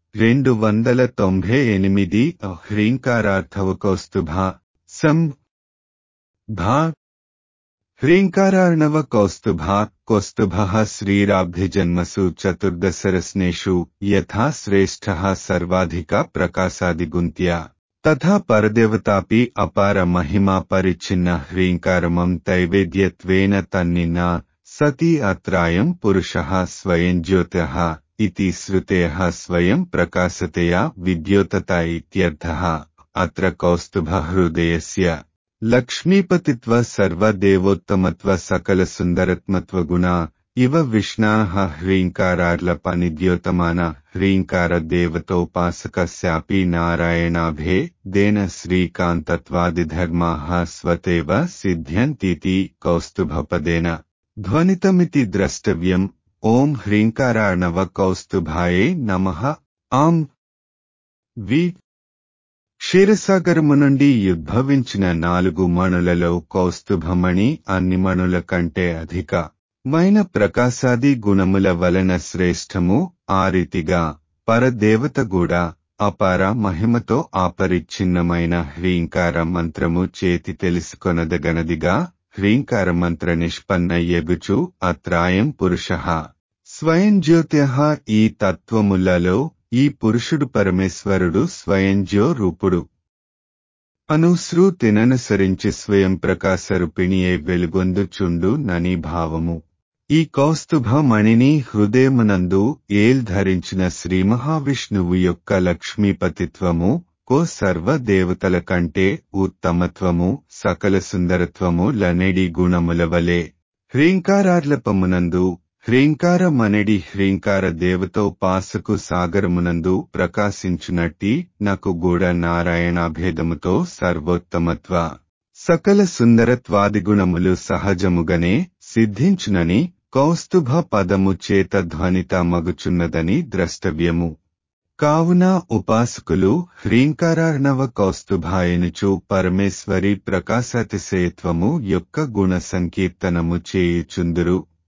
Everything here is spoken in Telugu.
రెండు వందల తొంభై ఎనిమిది హ్రీంకారార్థవ కౌస్తుభ సం భా హ్రీంకారార్ణవ కౌస్తుభ కౌస్తుభ శ్రీరాభ్యజన్మసు చతుర్దశరస్నేషు యథా శ్రేష్ఠ సర్వాధిక ప్రకాశాదిగుంత్య తథా పరదేవతాపి అపార మహిమా పరిచ్ఛిన్న హ్రీంకారమం తైవేద్యత్వేన తన్నిన్న సతి అత్రాయం పురుష స్వయం జ్యోత इति श्रुतेः स्वयं प्रकाशतया विद्योतता इत्यर्थः अत्र कौस्तुभहृदयस्य लक्ष्मीपतित्व सर्वदेवोत्तमत्व सकलसुन्दरत्मत्वगुणा इव विष्णाः ह्रीङ्कारार्लपनिद्योतमान ह्रीङ्कारदेवतोपासकस्यापि नारायणाभे देन श्रीकान्तत्वादिधर्माः स्वतेव सिद्ध्यन्तीति कौस्तुभपदेन ध्वनितमिति द्रष्टव्यम् ఓం హ్రీంకారాణవ కౌస్తుభాయే నమ ఆం వి క్షీరసాగరము నుండి ఉద్భవించిన నాలుగు మణులలో కౌస్తుభమణి అన్ని మణుల కంటే అధిక మైన ప్రకాశాది గుణముల వలన శ్రేష్టము ఆ రీతిగా పరదేవత కూడా అపార మహిమతో ఆపరిచ్ఛిన్నమైన హ్రీంకార మంత్రము చేతి తెలుసుకొనదగనదిగా హ్రీంకార మంత్ర నిష్పన్న ఎగుచు అత్రాయం పురుష స్వయం జ్యోత్య ఈ తత్వములలో ఈ పురుషుడు పరమేశ్వరుడు స్వయంజ్యో రూపుడు అనుసృతిననుసరించి స్వయం ప్రకాశరూపిణియే వెలుగొందుచుండు నని భావము ఈ కౌస్తుభ మణిని హృదయమునందు ఏల్ ధరించిన శ్రీ మహావిష్ణువు యొక్క లక్ష్మీపతిత్వము కో సర్వదేవతల కంటే ఉత్తమత్వము సకల సుందరత్వము లనేడి గుణముల వలె హ్రీంకారార్లపమునందు హ్రీంకారమనెడి హ్రీంకార దేవతోపాసకు సాగరమునందు ప్రకాశించునట్టి నాకు గూడ నారాయణాభేదముతో సర్వోత్తమత్వ సకల సుందరత్వాదిగుణములు సహజముగనే సిద్ధించునని కౌస్తుభ పదము చేత ధ్వనిత మగుచున్నదని ద్రష్టవ్యము కావున ఉపాసకులు హ్రీంకారార్ణవ కౌస్తుభాయనుచు పరమేశ్వరి ప్రకాశాతిశయత్వము యొక్క గుణ సంకీర్తనము చేయుచుందురు